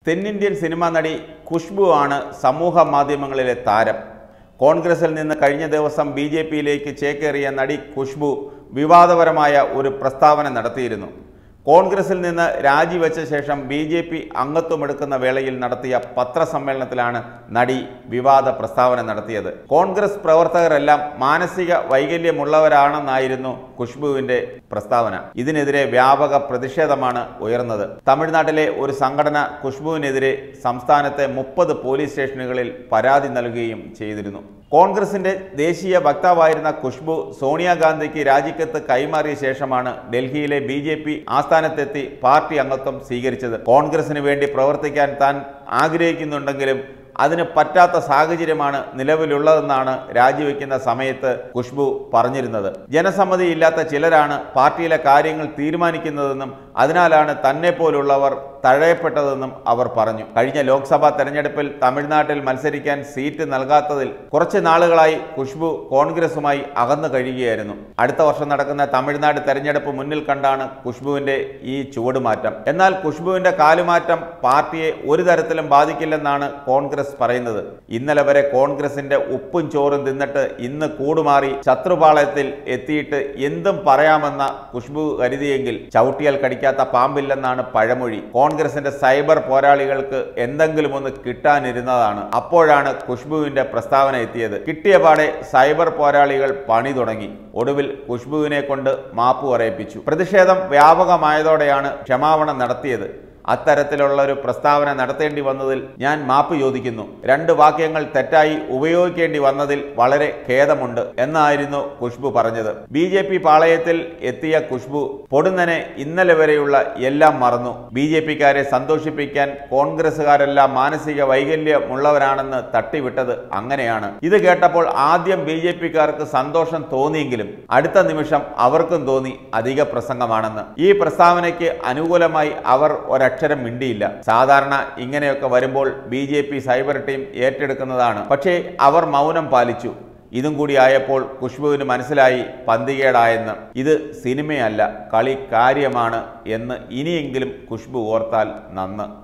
തെന്നിന്ത്യൻ സിനിമാ നടി ഖുഷ്ബു ആണ് സമൂഹ മാധ്യമങ്ങളിലെ താരം കോൺഗ്രസിൽ നിന്ന് കഴിഞ്ഞ ദിവസം ബി ജെ പിയിലേക്ക് ചേക്കേറിയ നടി ഖുഷ്ബു വിവാദപരമായ ഒരു പ്രസ്താവന നടത്തിയിരുന്നു കോൺഗ്രസിൽ നിന്ന് രാജിവെച്ച ശേഷം ബി ജെ പി അംഗത്വമെടുക്കുന്ന വേളയിൽ നടത്തിയ പത്രസമ്മേളനത്തിലാണ് നടി വിവാദ പ്രസ്താവന നടത്തിയത് കോൺഗ്രസ് പ്രവർത്തകരെല്ലാം മാനസിക വൈകല്യമുള്ളവരാണെന്നായിരുന്നു ഖുഷ്ബുവിന്റെ പ്രസ്താവന ഇതിനെതിരെ വ്യാപക പ്രതിഷേധമാണ് ഉയർന്നത് തമിഴ്നാട്ടിലെ ഒരു സംഘടന ഖുഷ്ബുവിനെതിരെ സംസ്ഥാനത്തെ മുപ്പത് പോലീസ് സ്റ്റേഷനുകളിൽ പരാതി നൽകുകയും ചെയ്തിരുന്നു കോൺഗ്രസിന്റെ ദേശീയ വക്താവായിരുന്ന ഖുഷ്ബു സോണിയാഗാന്ധിക്ക് രാജിക്കത്ത് കൈമാറിയ ശേഷമാണ് ഡൽഹിയിലെ ബി ജെ പി ആസ്ഥാനത്തെത്തി പാർട്ടി അംഗത്വം സ്വീകരിച്ചത് കോൺഗ്രസിന് വേണ്ടി പ്രവർത്തിക്കാൻ താൻ ആഗ്രഹിക്കുന്നുണ്ടെങ്കിലും അതിന് പറ്റാത്ത സാഹചര്യമാണ് നിലവിലുള്ളതെന്നാണ് രാജിവെക്കുന്ന സമയത്ത് ഖുഷ്ബു പറഞ്ഞിരുന്നത് ജനസമ്മതിയില്ലാത്ത ചിലരാണ് പാർട്ടിയിലെ കാര്യങ്ങൾ തീരുമാനിക്കുന്നതെന്നും അതിനാലാണ് തന്നെ പോലുള്ളവർ തഴയപ്പെട്ടതെന്നും അവർ പറഞ്ഞു കഴിഞ്ഞ ലോക്സഭാ തെരഞ്ഞെടുപ്പിൽ തമിഴ്നാട്ടിൽ മത്സരിക്കാൻ സീറ്റ് നൽകാത്തതിൽ കുറച്ച് നാളുകളായി ഖുഷ്ബു കോൺഗ്രസുമായി അകന്നു കഴിയുകയായിരുന്നു അടുത്ത വർഷം നടക്കുന്ന തമിഴ്നാട് തെരഞ്ഞെടുപ്പ് മുന്നിൽ കണ്ടാണ് ഖുഷ്ബുവിന്റെ ഈ ചുവടുമാറ്റം എന്നാൽ ഖുഷ്ബുവിന്റെ കാലുമാറ്റം പാർട്ടിയെ ഒരു തരത്തിലും ബാധിക്കില്ലെന്നാണ് കോൺഗ്രസ് പറയുന്നത് ഇന്നലെ വരെ കോൺഗ്രസിന്റെ ഉപ്പും ചോറും തിന്നിട്ട് ഇന്ന് കൂടുമാറി ശത്രുപാളയത്തിൽ എത്തിയിട്ട് എന്തും പറയാമെന്ന ഖുഷ്ബു കരുതിയെങ്കിൽ ചവിട്ടിയാൽ കടിക്കാത്ത പാമ്പില്ലെന്നാണ് പഴമൊഴി കോൺഗ്രസിന്റെ സൈബർ പോരാളികൾക്ക് എന്തെങ്കിലും ഒന്ന് കിട്ടാനിരുന്നതാണ് അപ്പോഴാണ് ഖുഷ്ബുവിന്റെ പ്രസ്താവന എത്തിയത് കിട്ടിയ പാടെ സൈബർ പോരാളികൾ പണി തുടങ്ങി ഒടുവിൽ ഖുഷ്ബുവിനെ കൊണ്ട് മാപ്പ് പറയിപ്പിച്ചു പ്രതിഷേധം വ്യാപകമായതോടെയാണ് ക്ഷമാപണം നടത്തിയത് അത്തരത്തിലുള്ള ഒരു പ്രസ്താവന നടത്തേണ്ടി വന്നതിൽ ഞാൻ മാപ്പ് ചോദിക്കുന്നു രണ്ട് വാക്യങ്ങൾ തെറ്റായി ഉപയോഗിക്കേണ്ടി വന്നതിൽ വളരെ ഖേദമുണ്ട് എന്നായിരുന്നു ഖുഷ്ബു പറഞ്ഞത് ബി ജെ പി പാളയത്തിൽ എത്തിയ ഖുഷ്ബു പൊടുന്നനെ ഇന്നലെ വരെയുള്ള എല്ലാം മറന്നു ബി ജെ പിക്കാരെ സന്തോഷിപ്പിക്കാൻ കോൺഗ്രസുകാരെല്ലാം മാനസിക വൈകല്യമുള്ളവരാണെന്ന് തട്ടിവിട്ടത് അങ്ങനെയാണ് ഇത് കേട്ടപ്പോൾ ആദ്യം ബി ജെ പിക്കാർക്ക് സന്തോഷം തോന്നിയെങ്കിലും അടുത്ത നിമിഷം അവർക്കും തോന്നി അധിക പ്രസംഗമാണെന്ന് ഈ പ്രസ്താവനയ്ക്ക് അനുകൂലമായി അവർ ഒരക്ഷരം മിണ്ടിയില്ല സാധാരണ ഇങ്ങനെയൊക്കെ വരുമ്പോൾ B J P cyber team ഏറ്റെടുക്കുന്നതാണ് പക്ഷേ അവർ മൗനം പാലിച്ചു ഇതും കൂടി ആയപ്പോൾ ഖുഷ്ബുവിന് മനസ്സിലായി പന്തികേടായെന്ന് ഇത് സിനിമയല്ല കളി കാര്യമാണ് എന്ന് ഇനിയെങ്കിലും ഖുഷ്ബു ഓർത്താൽ നന്ന്